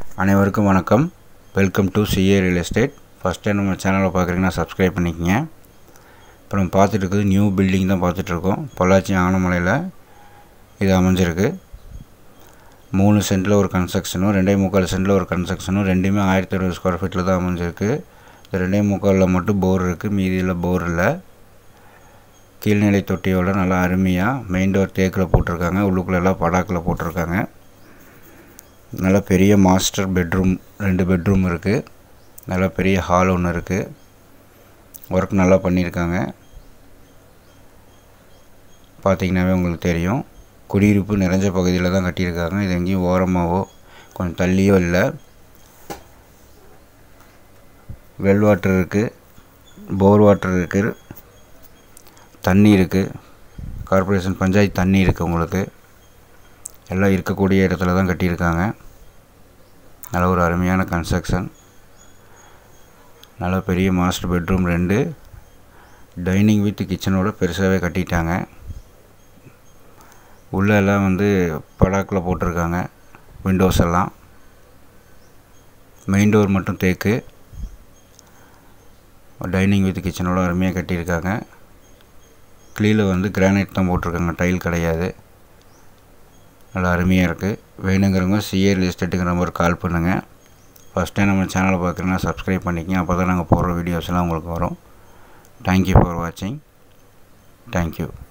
அனைவருக்கும் வணக்கம் welcome to C A real estate first time நம்ம சேனலை பார்க்குறீங்கன்னா சப்ஸ்கிரைப் பண்ணிக்கங்க இப்போ நம்ம பார்த்துட்டு இருக்குது நியூ பில்டிங் தான் பார்த்துட்ருக்கோம் பொள்ளாச்சி ஆனமலையில் இது அமைஞ்சிருக்கு மூணு சென்ட்டில் ஒரு கன்ஸ்ட்ரக்ஷனும் ரெண்டே முக்கால் சென்ட்டில் ஒரு கன்ஸ்ட்ரக்ஷனும் ரெண்டுமே ஆயிரத்தி அறுபது ஸ்கொயர் ஃபீட்டில் தான் அமைஞ்சிருக்கு இந்த ரெண்டே முக்காலில் மட்டும் போர் இருக்குது மீதியில் போர் இல்லை கீழ்நிலை தொட்டியோட நல்லா அருமையாக மெயின் டோர் தேக்கில் போட்டிருக்காங்க உள்ளுக்குள்ளெல்லாம் படாக்கில் போட்டிருக்காங்க நல்ல பெரிய மாஸ்டர் பெட்ரூம் ரெண்டு பெட்ரூம் இருக்குது நல்ல பெரிய ஹால் ஒன்று இருக்குது ஒர்க் நல்லா பண்ணியிருக்காங்க பார்த்தீங்கன்னாவே உங்களுக்கு தெரியும் குடியிருப்பு நிறைஞ்ச பகுதியில் தான் கட்டியிருக்காங்க இது எங்கேயும் ஓரமாகவோ கொஞ்சம் தள்ளியோ இல்லை வெல் வாட்டர் இருக்குது போர் வாட்டர் இருக்குது தண்ணி இருக்குது கார்ப்பரேஷன் பஞ்சாயத்து தண்ணி இருக்குது உங்களுக்கு எல்லாம் இருக்கக்கூடிய இடத்துல தான் கட்டியிருக்காங்க நல்ல ஒரு அருமையான கன்ஸ்ட்ரக்ஷன் நல்ல பெரிய மாஸ்டர் பெட்ரூம் ரெண்டு டைனிங் வித் கிச்சனோட பெருசாகவே கட்டிட்டாங்க உள்ளே எல்லாம் வந்து படாக்கில் போட்டிருக்காங்க விண்டோஸ் எல்லாம் மெயின் டோர் மட்டும் தேக்கு டைனிங் வித் கிச்சனோட அருமையாக கட்டியிருக்காங்க கீழே வந்து கிரானைட் தான் போட்டிருக்காங்க டைல் கிடையாது நல்லா அருமையாக இருக்குது வேணுங்கிறவங்க சிஏர் எஸ்டேட்டுங்கிற நம்பர் கால் பண்ணுங்கள் ஃபஸ்ட் டைம் நம்ம சேனலை பார்க்குறீங்கன்னா சப்ஸ்கிரைப் பண்ணிக்கங்க அப்போ தான் நாங்கள் போடுற வீடியோஸ்லாம் உங்களுக்கு வரும் தேங்க்யூ ஃபார் வாட்சிங் தேங்க்யூ